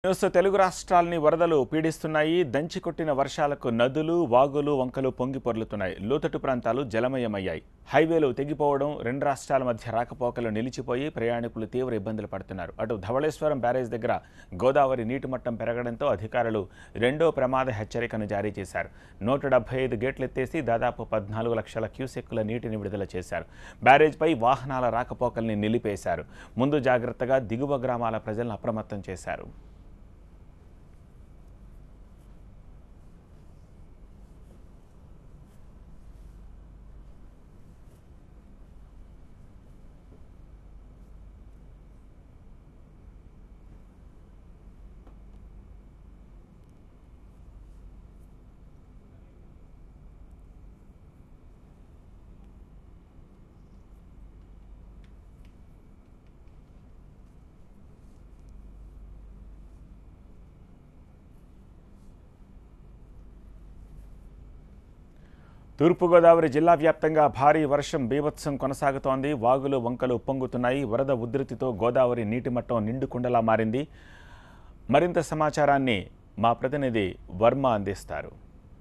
news Telugu రాష్ట్రాల్ని వరదలు పీడిస్తున్నాయి దంచి కొట్టిన వర్షాలకు నదులు వాగులు వంకలు పొంగి పొర్లుతున్నాయి లోతట్టు ప్రాంతాలు జలమయమయ్యాయి హైవేలు తెగిపోవడం రెండు రాష్ట్రాల మధ్య రాకపోకలు నిలిచిపోయి ప్రయాణికులు తీవ్ర ఇబ్బందులు పడుతున్నారు అటు ధవళేశ్వరం బ్యారేజ్ దగ్గర గోదావరి నీటి మట్టం పెరగడంతో అధికారులు రెండో ప్రమాద హెచ్చరికను జారీ చేశారు నూట డెబ్బై ఐదు గేట్లు ఎత్తేసి దాదాపు పద్నాలుగు లక్షల క్యూసెక్కుల నీటిని విడుదల చేశారు బ్యారేజ్పై వాహనాల రాకపోకల్ని నిలిపేశారు ముందు జాగ్రత్తగా దిగువ గ్రామాల ప్రజలను అప్రమత్తం చేశారు తూర్పుగోదావరి జిల్లా వ్యాప్తంగా భారీ వర్షం బీభత్సం కొనసాగుతోంది వాగులు వంకలు ఉప్పొంగుతున్నాయి వరద ఉధృతితో గోదావరి నీటి మట్టం నిండుకుండలా మారింది మరింత సమాచారాన్ని మా ప్రతినిధి వర్మ అందిస్తారు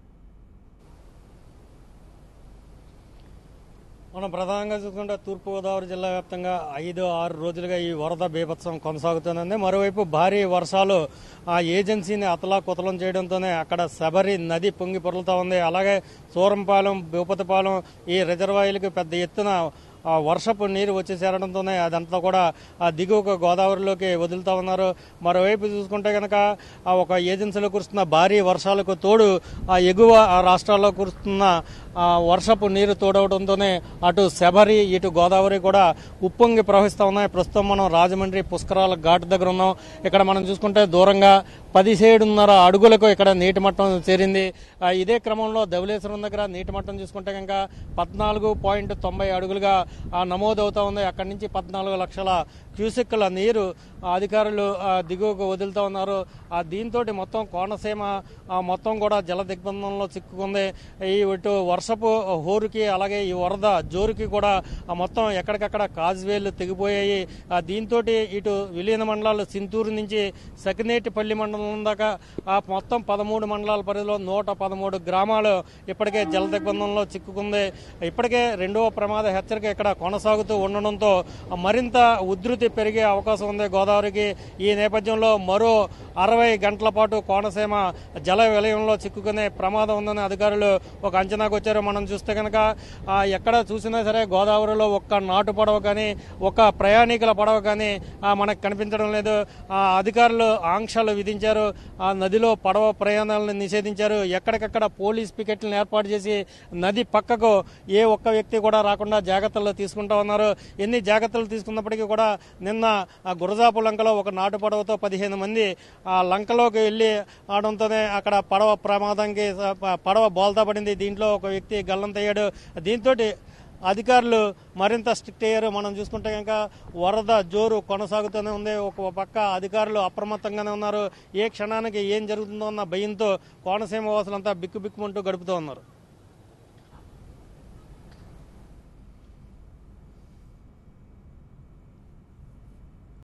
మనం ప్రధానంగా చూసుకుంటే తూర్పుగోదావరి జిల్లా వ్యాప్తంగా ఐదు ఆరు రోజులుగా ఈ వరద బీభత్సం కొనసాగుతుంది మరోవైపు భారీ వర్షాలు ఆ ఏజెన్సీని అతలాకుతలం చేయడంతోనే అక్కడ శబరి నది పొంగి పొరులుతా ఉంది అలాగే సూరంపాలెం భూపతిపాలెం ఈ రిజర్వాయర్లకు పెద్ద ఎత్తున ఆ వర్షపు నీరు వచ్చి చేరడంతోనే అదంతా కూడా ఆ దిగువ గోదావరిలోకి వదులుతా ఉన్నారు మరోవైపు చూసుకుంటే కనుక ఆ ఒక ఏజెన్సీలో కురుస్తున్న భారీ వర్షాలకు తోడు ఆ ఎగువ ఆ రాష్ట్రాల్లో కురుస్తున్న ఆ వర్షపు నీరు తోడవడంతోనే అటు శబరి ఇటు గోదావరి కూడా ఉప్పొంగి ప్రవహిస్తూ ఉన్నాయి ప్రస్తుతం మనం రాజమండ్రి పుష్కరాల ఘాట్ దగ్గర ఉన్నాం ఇక్కడ మనం చూసుకుంటే దూరంగా పదిహేడున్నర అడుగులకు ఇక్కడ నీటి మట్టం చేరింది ఆ, ఇదే క్రమంలో ధవళేశ్వరం దగ్గర నీటి మట్టం చూసుకుంటే కనుక పద్నాలుగు పాయింట్ తొంభై అడుగులుగా ఆ, నమోదవుతా ఉంది అక్కడి నుంచి పద్నాలుగు లక్షల క్యూసెక్కుల నీరు ఆ, అధికారులు ఆ, దిగువకు వదులుతా ఉన్నారు ఆ, దీంతో మొత్తం కోనసీమ ఆ, మొత్తం కూడా జల దిగ్బంధంలో చిక్కుకుంది ఈ ఇటు వర్షపు హోరుకి అలాగే ఈ వరద జోరుకి కూడా ఆ, మొత్తం ఎక్కడికక్కడ కాజ్వేలు తెగిపోయాయి దీంతో ఇటు విలీన మండలాలు సింతూరు నుంచి సకినేటిపల్లి మండలం దాకా ఆ మొత్తం పదమూడు మండలాల పరిధిలో నూట పదమూడు గ్రామాలు ఇప్పటికే జల దిగ్బంధంలో చిక్కుకుంది ఇప్పటికే రెండవ ప్రమాద హెచ్చరిక ఇక్కడ కొనసాగుతూ ఉండడంతో మరింత ఉధృతి పెరిగే అవకాశం ఉంది గోదావరికి ఈ నేపథ్యంలో మరో అరవై గంటల పాటు కోనసీమ జల విలయంలో చిక్కుకునే ప్రమాదం ఉందని అధికారులు ఒక అంచనాకు వచ్చారు మనం చూస్తే కనుక ఆ, ఎక్కడ చూసినా సరే గోదావరిలో ఒక్క నాటు పడవ కానీ ఒక్క ప్రయాణికుల పడవ కానీ ఆ, మనకు కనిపించడం లేదు ఆ, అధికారులు ఆంక్షలు విధించారు ఆ నదిలో పడవ ప్రయాణాలను నిషేధించారు ఎక్కడికక్కడ పోలీస్ పికెట్లను ఏర్పాటు చేసి నది పక్కకు ఏ ఒక్క వ్యక్తి కూడా రాకుండా జాగ్రత్తలు తీసుకుంటా ఉన్నారు ఎన్ని జాగ్రత్తలు తీసుకున్నప్పటికీ కూడా నిన్న ఆ గురజాపు లంకలో ఒక నాటు పడవతో పదిహేను మంది ఆ లంకలోకి వెళ్ళి ఆడడంతోనే అక్కడ పడవ ప్రమాదానికి స- ప- పడవ బోల్తా పడింది దీంట్లో ఒక వ్యక్తి గల్లంతయ్యాడు దీంతో అధికారులు మరింత స్ట్రిక్ట్ అయ్యారు మనం చూసుకుంటే కనుక వరద జోరు కొనసాగుతూనే ఉంది ఒక పక్క అధికారులు అప్రమత్తంగానే ఉన్నారు ఏ క్షణానికి ఏం జరుగుతుందో అన్న భయంతో కోనసీమ వాసులంతా బిక్కు బిక్కుమంటూ గడుపుతూ ఉన్నారు